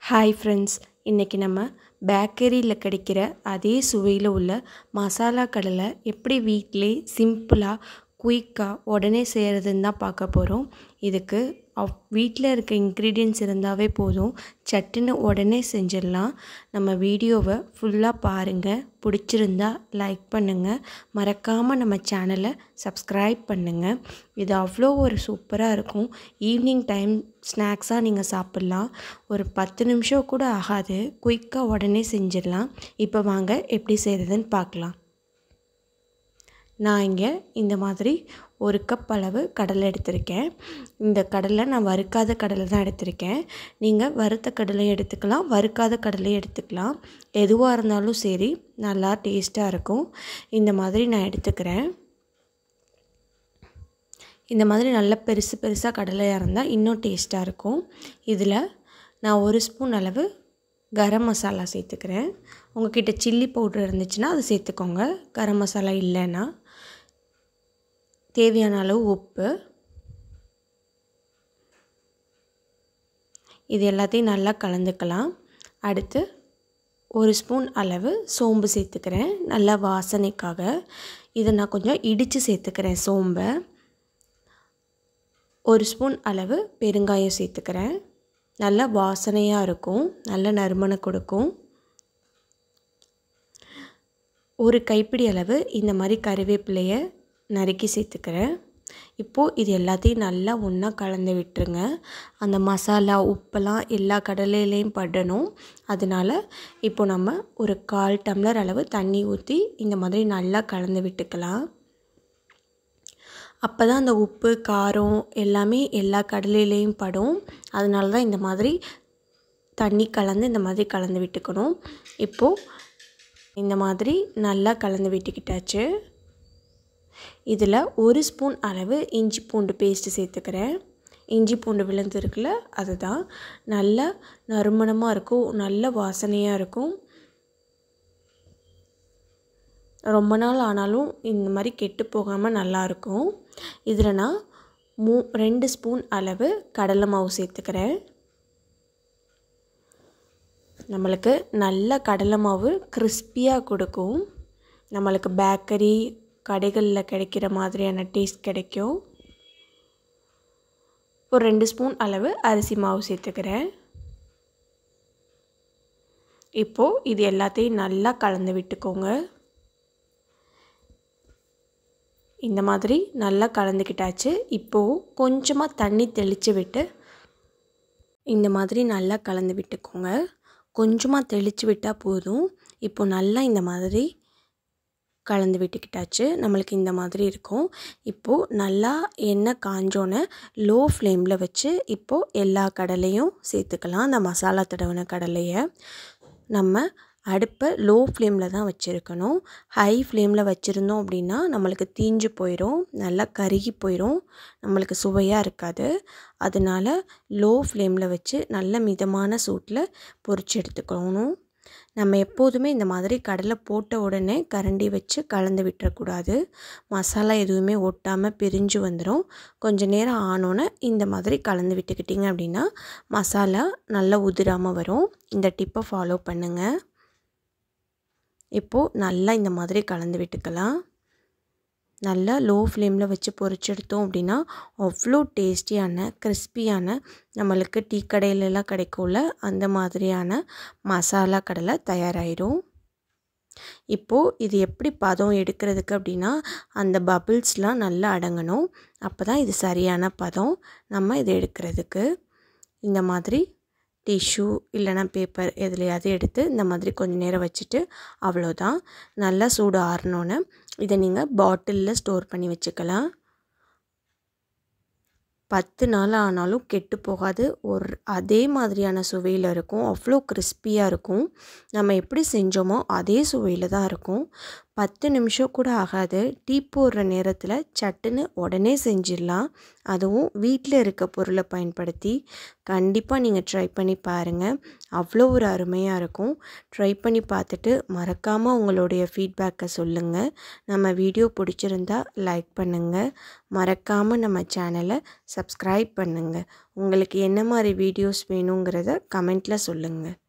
hi friends இன்றைக்கி நம்ம பேக்கரியில் கிடைக்கிற அதே சுவையில் உள்ள மசாலா கடலை எப்படி வீட்டிலே சிம்பிளாக குயிக்காக உடனே செய்கிறதுன்னு தான் பார்க்க போகிறோம் இதுக்கு அவ் வீட்டில் இருக்க இன்க்ரீடியன்ஸ் இருந்தாவே போதும் சட்டுன்னு உடனே செஞ்சிடலாம் நம்ம வீடியோவை ஃபுல்லாக பாருங்கள் பிடிச்சிருந்தா லைக் பண்ணுங்கள் மறக்காமல் நம்ம சேனலை சப்ஸ்கிரைப் பண்ணுங்கள் இது அவ்வளோ ஒரு சூப்பராக இருக்கும் ஈவினிங் டைம் ஸ்நாக்ஸாக நீங்கள் சாப்பிட்லாம் ஒரு பத்து நிமிஷம் கூட ஆகாது குயிக்காக உடனே செஞ்சிடலாம் இப்போ வாங்க எப்படி செய்கிறதுன்னு பார்க்கலாம் நான் இங்கே இந்த மாதிரி ஒரு கப் அளவு கடலை எடுத்திருக்கேன் இந்த கடலை நான் வறுக்காத கடலை தான் எடுத்திருக்கேன் நீங்கள் வறுத்த கடலையும் எடுத்துக்கலாம் வறுக்காத கடலையும் எடுத்துக்கலாம் எதுவாக இருந்தாலும் சரி நல்லா டேஸ்ட்டாக இருக்கும் இந்த மாதிரி நான் எடுத்துக்கிறேன் இந்த மாதிரி நல்ல பெருசு பெருசாக கடலையாக இருந்தால் இன்னும் டேஸ்ட்டாக இருக்கும் இதில் நான் ஒரு ஸ்பூன் அளவு கரம் மசாலா சேர்த்துக்கிறேன் உங்ககிட்ட சில்லி பவுட்ரு இருந்துச்சுன்னா அதை சேர்த்துக்கோங்க கரம் மசாலா இல்லைன்னா தேவையான அளவு உப்பு இது எல்லாத்தையும் நல்லா கலந்துக்கலாம் அடுத்து ஒரு ஸ்பூன் அளவு சோம்பு சேர்த்துக்கிறேன் நல்லா வாசனைக்காக இதை நான் கொஞ்சம் இடித்து சேர்த்துக்கிறேன் சோம்பை ஒரு ஸ்பூன் அளவு பெருங்காயம் சேர்த்துக்கிறேன் நல்ல வாசனையாக இருக்கும் நல்ல நறுமணம் கொடுக்கும் ஒரு கைப்பிடி அளவு இந்த மாதிரி கருவேப்பிலையை நறுக்கி சேர்த்துக்கிறேன் இப்போது இது எல்லாத்தையும் நல்லா ஒன்றா கலந்து விட்டுருங்க அந்த மசாலா உப்பெல்லாம் எல்லா கடலையிலையும் படணும் அதனால் இப்போ நம்ம ஒரு கால் டம்ளர் அளவு தண்ணி ஊற்றி இந்த மாதிரி நல்லா கலந்து விட்டுக்கலாம் அப்போ தான் அந்த உப்பு காரம் எல்லாமே எல்லா கடலையிலையும் படும் அதனால தான் இந்த மாதிரி தண்ணி கலந்து இந்த மாதிரி கலந்து விட்டுக்கணும் இப்போது இந்த மாதிரி நல்லா கலந்து விட்டுக்கிட்டாச்சு இதில் ஒரு ஸ்பூன் அளவு இஞ்சி பூண்டு பேஸ்ட்டு சேர்த்துக்கிறேன் இஞ்சி பூண்டு விழுந்து இருக்குல்ல அதுதான் நல்ல நறுமணமாக இருக்கும் நல்ல வாசனையாக இருக்கும் ரொம்ப நாள் ஆனாலும் இந்த மாதிரி கெட்டு போகாமல் நல்லாயிருக்கும் இதில் நான் மூ ரெண்டு ஸ்பூன் அளவு கடலை மாவு சேர்த்துக்கிறேன் நம்மளுக்கு நல்ல கடலை மாவு கிறிஸ்பியாக கொடுக்கும் நம்மளுக்கு பேக்கரி கடைகளில் கிடைக்கிற மாதிரியான டேஸ்ட் கிடைக்கும் ஒரு ரெண்டு ஸ்பூன் அளவு அரிசி மாவு சேர்த்துக்கிறேன் இப்போது இது எல்லாத்தையும் நல்லா கலந்து விட்டுக்கோங்க இந்த மாதிரி நல்லா கலந்துக்கிட்டாச்சு இப்போது கொஞ்சமாக தண்ணி தெளித்து விட்டு இந்த மாதிரி நல்லா கலந்து விட்டுக்கோங்க கொஞ்சமாக தெளித்து விட்டால் போதும் இப்போ நல்லா இந்த மாதிரி கலந்து விட்டுக்கிட்டாச்சு நம்மளுக்கு இந்த மாதிரி இருக்கும் இப்போது நல்லா எண்ணெய் காஞ்சோன்னே லோ ஃப்ளேமில் வச்சு இப்போது எல்லா கடலையும் சேர்த்துக்கலாம் அந்த மசாலா தடவின கடலையை நம்ம அடுப்பை லோ ஃப்ளேமில் தான் வச்சுருக்கணும் ஹை ஃப்ளேமில் வச்சுருந்தோம் அப்படின்னா நம்மளுக்கு தீஞ்சு போயிடும் நல்லா கருகி போயிடும் நம்மளுக்கு சுவையாக இருக்காது அதனால் லோ ஃப்ளேமில் வச்சு நல்ல மிதமான சூட்டில் பொரிச்சு எடுத்துக்கணும் நம்ம எப்போதுமே இந்த மாதிரி கடலை போட்ட உடனே கரண்டி வச்சு கலந்து விட்டுறக்கூடாது மசாலா எதுவுமே ஒட்டாமல் பிரிஞ்சு வந்துடும் கொஞ்சம் நேரம் ஆனோன்னே இந்த மாதிரி கலந்து விட்டுக்கிட்டிங்க அப்படின்னா மசாலா நல்லா உதிராமல் வரும் இந்த டிப்பை ஃபாலோ பண்ணுங்கள் இப்போது நல்லா இந்த மாதிரி கலந்து விட்டுக்கலாம் நல்லா லோ ஃப்ளேமில் வச்சு பொரிச்செடுத்தோம் அப்படின்னா அவ்வளோ டேஸ்டியான கிறிஸ்பியான நம்மளுக்கு டீ கடையிலலாம் கிடைக்கும்ல அந்த மாதிரியான மசாலா கடலை தயாராகிடும் இப்போது இது எப்படி பதம் எடுக்கிறதுக்கு அப்படின்னா அந்த பபிள்ஸ்லாம் நல்லா அடங்கணும் அப்போ தான் இது சரியான பதம் நம்ம இது எடுக்கிறதுக்கு இந்த மாதிரி டிஷ்யூ இல்லைனா பேப்பர் எதுலையாவது எடுத்து இந்த மாதிரி கொஞ்சம் நேரம் வச்சுட்டு அவ்வளோதான் நல்லா சூடு ஆறினோன்னே இதை நீங்கள் பாட்டிலில் ஸ்டோர் பண்ணி வச்சுக்கலாம் பத்து நாள் ஆனாலும் கெட்டு போகாது ஒரு அதே மாதிரியான சுவையில் இருக்கும் அவ்வளோ கிறிஸ்பியாக இருக்கும் நம்ம எப்படி செஞ்சோமோ அதே சுவையில் தான் இருக்கும் பத்து நிமிஷம் கூட ஆகாது டீ போடுற நேரத்தில் சட்டுன்னு உடனே செஞ்சிடலாம் அதுவும் வீட்டில் இருக்க பொருளை பயன்படுத்தி கண்டிப்பாக நீங்கள் ட்ரை பண்ணி பாருங்கள் அவ்வளோ ஒரு அருமையாக இருக்கும் ட்ரை பண்ணி பார்த்துட்டு மறக்காமல் உங்களுடைய ஃபீட்பேக்கை சொல்லுங்கள் நம்ம வீடியோ பிடிச்சிருந்தா லைக் பண்ணுங்கள் மறக்காமல் நம்ம சேனலை சப்ஸ்கிரைப் பண்ணுங்கள் உங்களுக்கு என்ன மாதிரி வீடியோஸ் வேணுங்கிறத கமெண்ட்டில் சொல்லுங்கள்